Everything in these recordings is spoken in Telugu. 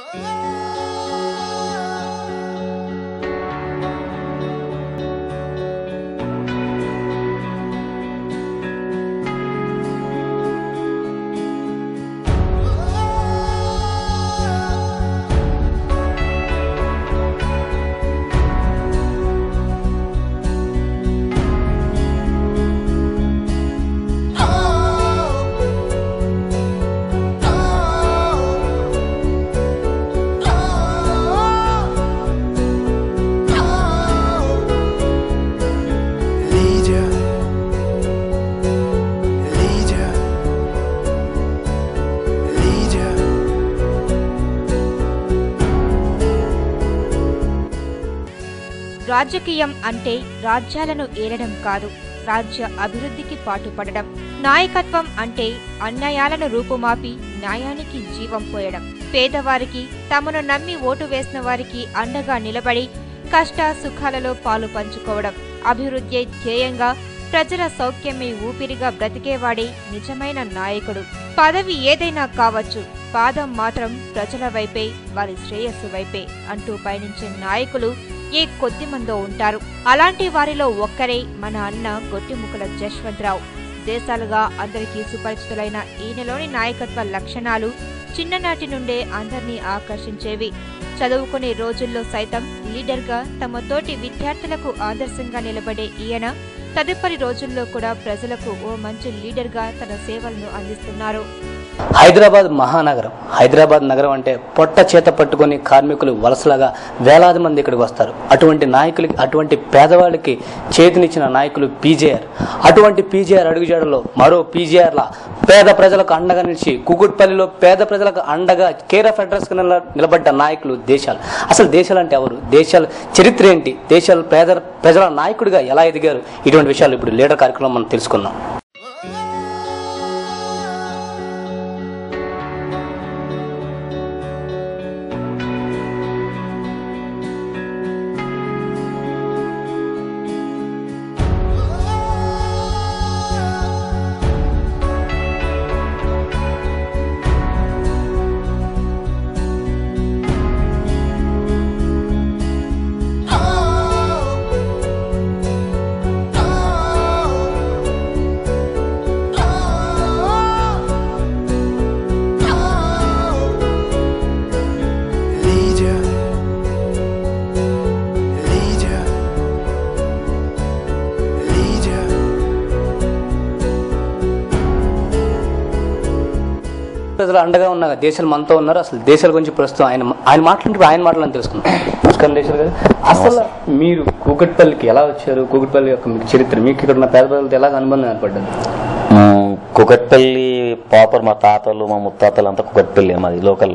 Lydia, Lydia, Lydia. రాజకీయం అంటే రాజ్యాలను ఏలడం కాదు రాజ్య అభివృద్ధికి పాటుపడడం నాయకత్వం అంటే అన్యాయాలను రూపుమాపి న్యాయానికి జీవం పోయడం పేదవారికి తమను నమ్మి ఓటు వేసిన వారికి అండగా నిలబడి కష్ట సుఖాలలో పాలు పంచుకోవడం అభివృద్ధి ధ్యేయంగా ప్రజల సౌఖ్యమే ఊపిరిగా బ్రతికేవాడే నిజమైన నాయకుడు పదవి ఏదైనా కావచ్చు పాదం మాత్రం ప్రజల వైపే వారి శ్రేయస్సు వైపే అంటూ పయనించే నాయకులు ఏ కొద్ది మందో ఉంటారు అలాంటి వారిలో ఒక్కరే మన అన్న గొట్టిముక్కల జశ్వంతరావు దేశాలుగా అందరికీ సుపరిచితులైన ఈయనలోని నాయకత్వ లక్షణాలు చిన్ననాటి నుండే అందర్నీ ఆకర్షించేవి చదువుకునే రోజుల్లో సైతం లీడర్గా తమ తోటి విద్యార్థులకు ఆదర్శంగా నిలబడే ఈయన తదుపరి రోజుల్లో కూడా ప్రజలకు ఓ మంచి లీడర్గా తన సేవలను అందిస్తున్నారు హైదరాబాద్ మహానగరం హైదరాబాద్ నగరం అంటే పొట్ట చేత పట్టుకొని కార్మికులు వలసలుగా వేలాది మంది ఇక్కడికి వస్తారు అటువంటి నాయకులకి అటువంటి పేదవాళ్ళకి చేతినిచ్చిన నాయకులు పీజేఆర్ అటువంటి పీజేఆర్ అడుగుజాడలో మరో పీజేఆర్లా పేద ప్రజలకు అండగా నిలిచి కుకుట్పల్లిలో పేద ప్రజలకు అండగా కేర్ ఆఫ్ అడ్రస్ నిలబడ్డ నాయకులు దేశాలు అసలు దేశాలు అంటే ఎవరు దేశాల చరిత్ర ఏంటి దేశాలు పేద ప్రజల నాయకుడిగా ఎలా ఎదిగారు ఇటువంటి విషయాలు ఇప్పుడు లీడర్ కార్యక్రమం మనం తెలుసుకుందాం Lydia, Lydia, Lydia. ప్రజలు అండగా ఉన్న దేశాలు మనతో ఉన్నారు అసలు దేశాల గురించి ప్రస్తుతం ఆయన ఆయన మాట్లాడి ఆయన మాటలను తెలుసుకుందాం నమస్కారం దేశాలు గారు అసలు మీరు కూకట్పల్లికి ఎలా వచ్చారు కూకట్పల్లి యొక్క మీకు చరిత్ర మీకు ఇక్కడ ఉన్న పేద ప్రజలతో ఎలా అనుబంధం ఏర్పడ్డది మ్మ్. కుకట్పల్లి ప్రాపర్ మా తాతలు మా ముత్తాతలు అంతా కుకట్పల్లి మాది లోకల్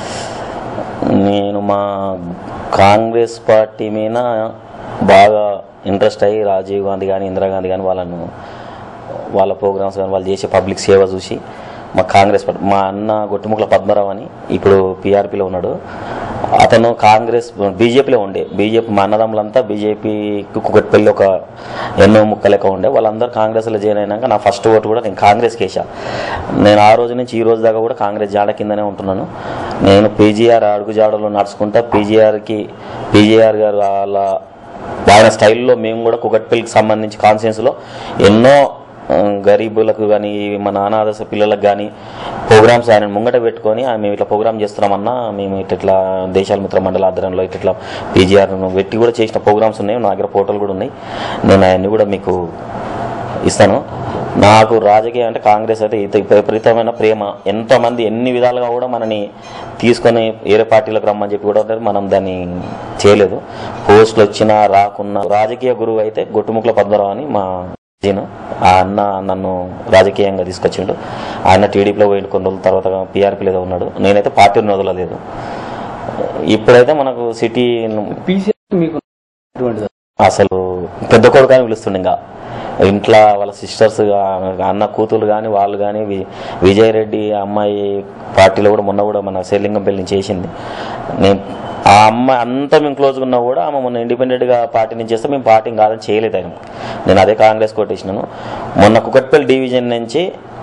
నేను మా కాంగ్రెస్ పార్టీ మీద బాగా ఇంట్రెస్ట్ అయ్యి రాజీవ్ గాంధీ కానీ ఇందిరాగాంధీ కానీ వాళ్ళను వాళ్ళ ప్రోగ్రామ్స్ కానీ వాళ్ళు చేసే పబ్లిక్ సేవ చూసి మా కాంగ్రెస్ పార్టీ మా అన్న గొట్టుముక్కల పద్మరావు అని ఇప్పుడు పీఆర్పీలో ఉన్నాడు అతను కాంగ్రెస్ బీజేపీలో ఉండే బీజేపీ మా అన్నదమ్ములంతా బీజేపీ కుకట్పల్లి ఒక ఎన్నో ముక్క లెక్క ఉండే వాళ్ళందరూ కాంగ్రెస్లో జాయిన్ అయినాక నా ఫస్ట్ ఓటు కూడా నేను కాంగ్రెస్కి వేసా నేను ఆ రోజు నుంచి ఈ రోజు దాకా కూడా కాంగ్రెస్ జాడ కిందనే ఉంటున్నాను నేను పీజీఆర్ అడుగు జాడలో నడుచుకుంటా పీజీఆర్కి పీజీఆర్ గారు వాళ్ళ ఆయన స్టైల్లో మేము కూడా కుకట్పల్లికి సంబంధించి కాన్ఫరెన్స్లో ఎన్నో ఆ, గరీబులకు కానీ మన అనాథ పిల్లలకు కానీ ప్రోగ్రామ్స్ ఆయన ముంగట పెట్టుకొని ఆ, మేము ఇట్లా ప్రోగ్రామ్ చేస్తున్నామన్నా మేము ఇట్లా ఇట్లా దేశాల మిత్ర మండల ఆధ్వర్యంలో ఇట్లా ఇట్లా పీజీఆర్ పెట్టి కూడా చేసిన ప్రోగ్రామ్స్ ఉన్నాయి నా దగ్గర ఫోటోలు కూడా ఉన్నాయి నేను అవన్నీ కూడా మీకు ఇస్తాను నాకు రాజకీయం అంటే కాంగ్రెస్ అయితే ఇత- విపరీతమైన ప్రేమ ఎంతమంది ఎన్ని విధాలుగా కూడా మనని తీసుకొని వేరే పార్టీలకు రమ్మని చెప్పి కూడా ఉంటారు. మనం దాన్ని చేయలేదు పోస్టులు వచ్చినా రాకున్నా రాజకీయ గురువు అయితే గొట్టుముక్కల పద్మరావు అని మా నేను ఆ అన్న నన్ను రాజకీయంగా తీసుకొచ్చిండు ఆయన టీడీపీలో పోయిన కొన్ని రోజుల తర్వాత పీఆర్పీలో ఉన్నాడు నేనైతే పార్టీని వదలలేదు ఇప్పుడైతే మనకు సిటీ పీసీ మీకు అటువంటిది అసలు పెద్ద కొడుకు అని పిలుస్తుండే ఇంకా ఇంట్లో వాళ్ళ సిస్టర్స్ అన్న కూతురు కానీ వాళ్ళు కానీ వి విజయ్ రెడ్డి అమ్మాయి పార్టీలో కూడా మొన్న కూడా మన శేలింగం పెళ్లి చేసింది నేను ఆ అమ్మాయి అంతా మేము క్లోజ్గా ఉన్నా కూడా ఆమె మొన్న ఇండిపెండెంట్గా పార్టీ నుంచి చేస్తే మేము పార్టీ కాదని చేయలేదు ఆయన నేను అదే కాంగ్రెస్ కొట్టేసినాను మొన్న కుకట్పల్లి డివిజన్ నుంచి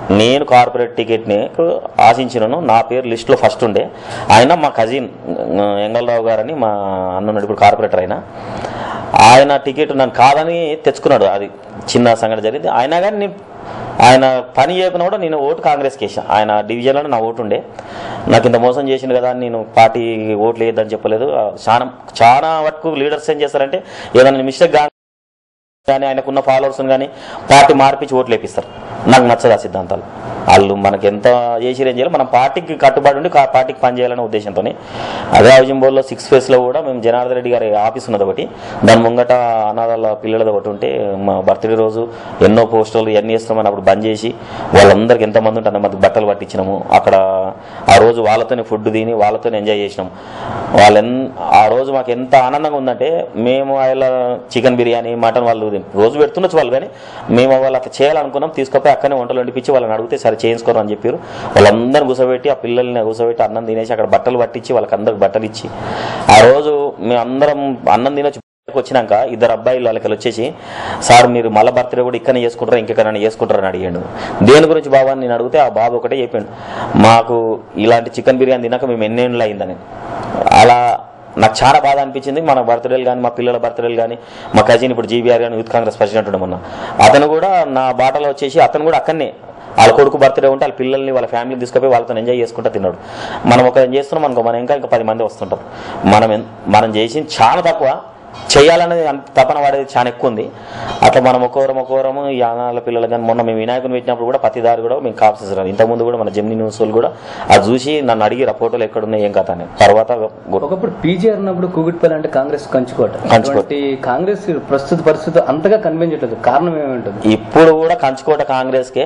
నేను కార్పొరేట్ టికెట్ని ఆశించినాను నా పేరు లిస్టులో ఫస్ట్ ఉండే ఆయన మా కజిన్ ఎంగళరావు గారని మా అన్నన్నాడు ఇప్పుడు కార్పొరేటర్ ఆయన ఆయన టికెట్ నన్ను కాదని తెచ్చుకున్నాడు అది చిన్న సంఘటన జరిగింది అయినా కానీ నేను ఆయన పని చేయకుండా కూడా నేను ఓటు కాంగ్రెస్కి వేసాను ఆయన డివిజన్లో నా ఓటు ఉండే నాకు ఇంత మోసం చేసిండు కదా అని నేను పార్టీ ఓట్లు వేయద్దని చెప్పలేదు ఆ, చాలా చాలా వరకు లీడర్స్ ఏం చేస్తారంటే ఏదైనా మిస్టేక్ కానీ ఆయనకున్న ఫాలోవర్స్ కానీ పార్టీ మార్పించి ఓట్లు వేపిస్తారు నాకు నచ్చదు ఆ సిద్ధాంతాలు వాళ్ళు మనకి ఎంత చేసి ఏం చేయాలి మనం పార్టీకి కట్టుబడి ఉండి కా- పార్టీకి పనిచేయాలనే ఉద్దేశంతో అదే హౌజింగ్ బోర్డులో సిక్స్ ఫేస్లో కూడా మేము జనార్దన్ రెడ్డి గారి ఆఫీస్ ఉన్నది ఒకటి దాని ముంగట అనాథాల పిల్లలది ఒకటి ఉంటే మా బర్త్డే రోజు ఎన్నో పోస్టర్లు ఎన్ని చేస్తామని అప్పుడు బంద్ చేసి వాళ్ళందరికి ఎంతమంది ఉంటే అంతమంది బట్టలు పట్టించినాము అక్కడ ఆ రోజు వాళ్ళతోనే ఫుడ్ తిని వాళ్ళతోనే ఎంజాయ్ చేసినాము వాళ్ళు ఎన్ ఆ రోజు మాకు ఎంత ఆనందంగా ఉందంటే మేము వాళ్ళ చికెన్ బిర్యానీ మటన్ వాళ్ళు రోజు పెడుతుండొచ్చు వాళ్ళు కానీ మేము వాళ్ళు అట్లా చేయాలనుకున్నాం తీసుకపోయి అక్కడనే వంటలు వండిపించి వాళ్ళని అడిగితే సరే చేయించుకోరు అని చెప్పారు వాళ్ళందరిని కూర్చోబెట్టి ఆ పిల్లల్ని కూర్చోబెట్టి అన్నం తినేసి అక్కడ బట్టలు పట్టించి వాళ్ళకి అందరికి బట్టలు ఇచ్చి ఆ రోజు మేము అందరం అన్నం తినొచ్చి బయటకు వచ్చినాక ఇద్దరు అబ్బాయిలు వాళ్ళకి వచ్చేసి సార్ మీరు మళ్ళీ బర్త్డే కూడా ఇక్కడనే చేసుకుంటారా ఇంకెక్కడైనా చేసుకుంటారని అడిగాడు దేని గురించి బాబా అని నేను అడిగితే ఆ బాబు ఒకటే చెప్పాడు మాకు ఇలాంటి చికెన్ బిర్యానీ తిన్నాక మేము ఎన్నేళ్ళు అయిందని అలా నాకు చాలా బాధ అనిపించింది మన బర్త్డేలు కానీ మా పిల్లల బర్త్డేలు కానీ మా కజిన్ ఇప్పుడు జీబీఆర్ కానీ యూత్ కాంగ్రెస్ ప్రెసిడెంట్ ఉండమన్న అతను కూడా నా బాటలో వచ్చేసి అతను కూడా అక్కడనే వాళ్ళ కొడుకు బర్త్డే ఉంటే వాళ్ళ పిల్లల్ని వాళ్ళ ఫ్యామిలీని తీసుకుపోయి వాళ్ళతో ఎంజాయ్ చేసుకుంటూ తిన్నాడు మనం ఒక ఏం చేస్తున్నాం అనుకో మనం ఇంకా ఇంకా పది మంది వస్తుంటారు మనం ఎన్- మనం చేసింది చాలా తక్కువ చేయాలనేది అంత తపన పడేది చాలా ఎక్కువ ఉంది అట్లా మనం ఒక్కోరం ఒక్కోరము ఈ అనాథల పిల్లలు కానీ మొన్న మేము వినాయకుని పెట్టినప్పుడు కూడా ప్రతిదారి కూడా మేము కాల్సేసారు ఇంతకుముందు కూడా మన జమ్ని న్యూస్ వాళ్ళు కూడా అది చూసి నన్ను అడిగి ఫోటోలు ఎక్కడున్నాయి ఏం కథ అని తర్వాత గు- ఒకప్పుడు పీజీ అన్నప్పుడు కూగిట్పల్లి అంటే కాంగ్రెస్ కంచుకోట కంచుకోట. అటువంటి కాంగ్రెస్ ప్రస్తుత పరిస్థితి అంతగా కనిపించట్లేదు కారణం ఏమింటుంది ఇప్పుడు కూడా కంచుకోట కాంగ్రెస్కే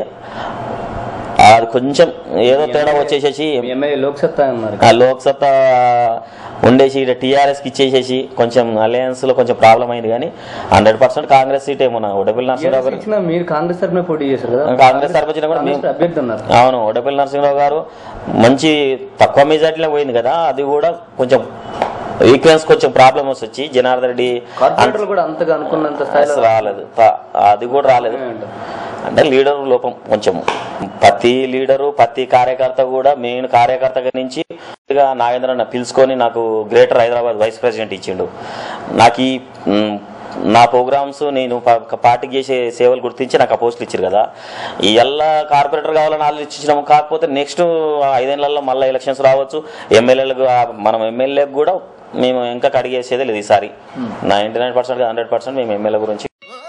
అది కొంచెం ఏదో తేడా వచ్చేసేసి మీ ఎమ్మెల్యే లోక్సత్తా ఉన్నారు ఆ లోక్సత్తా ఉండేసి ఇక్కడ టీఆర్ఎస్కి ఇచ్చేసేసి కొంచెం అలయన్స్ లో కొంచెం ప్రాబ్లం అయింది కానీ హండ్రెడ్ పర్సెంట్ కాంగ్రెస్ సీట్ ఏమో ఒడపల్లి నరసింహరావు గారు ఇచ్చిన మీరు కాంగ్రెస్ తరఫున పోటీ చేశారు కదా కాంగ్రెస్ తరఫు వచ్చినా కూడా మేము కాంగ్రెస్ అభ్యర్థి ఉన్నారు అవును ఒడపల్లి నరసింహరావు గారు మంచి తక్కువ మెజార్టీలో పోయింది కదా అది కూడా కొంచెం ఈక్వెన్స్ కొంచెం ప్రాబ్లమ్స్ వచ్చి జనార్దన్ రెడ్డి కార్పొరేటర్లు కూడా అంతగా అనుకున్నంత స్థాయిలో అసలు రాలేదు త- అది కూడా రాలేదు ఏమంటారు? అంటే లీడర్ లోపం కొంచెం ప్రతి లీడరు ప్రతి కార్యకర్త కూడా మెయిన్ కార్యకర్త నుంచి ఇక నాగేంద్ర అన్న పిలుచుకొని నాకు గ్రేటర్ హైదరాబాద్ వైస్ ప్రెసిడెంట్ ఇచ్చిండు నాకు ఈ మ్, నా ప్రోగ్రామ్స్ నేను ప- పార్టీకి చేసే సేవలు గుర్తించి నాకు ఆ పోస్టులు ఇచ్చారు కదా ఈ ఎల్లా కార్పొరేటర్ కావాలని ఆలోచించినాము కాకపోతే నెక్స్ట్ ఐదేళ్లలో మళ్ళీ ఎలక్షన్స్ రావచ్చు ఎమ్మెల్యేలకు మనం ఎమ్మెల్యేలకు కూడా మేము ఇంకా కడిగేసేదే లేదు ఈసారి ninety nine percent hundred percent మేము ఎమ్మెల్యే గురించి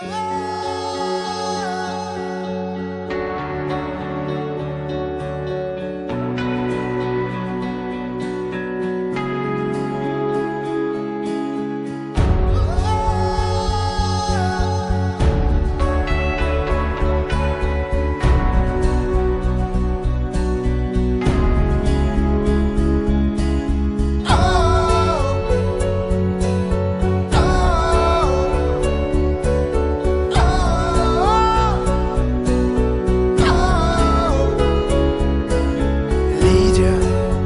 Lydia,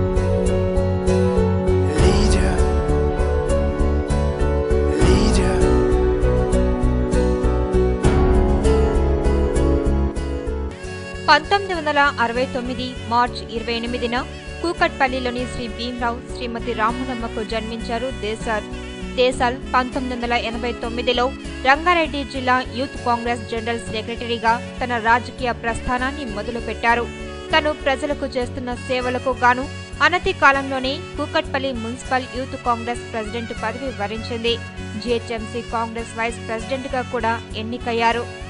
Lydia, Lydia. పంతొమ్మిది వందల అరవై తొమ్మిది మార్చ్ ఇరవై ఎనిమిదిన కూకట్పల్లిలోని శ్రీ భీమ్రావు శ్రీమతి రాములమ్మకు జన్మించారు దేశాల్ దేశాల్ పంతొమ్మిది వందల ఎనభై తొమ్మిదిలో రంగారెడ్డి జిల్లా యూత్ కాంగ్రెస్ జనరల్ సెక్రటరీగా తన రాజకీయ ప్రస్థానాన్ని మొదలుపెట్టారు తను ప్రజలకు చేస్తున్న సేవలకు గాను అనతి కాలంలోనే Kukatpally municipal youth Congress president పదవి వరించింది జీహెచ్ఎంసీ కాంగ్రెస్ వైస్ ప్రెసిడెంట్గా కూడా ఎన్నికయ్యారు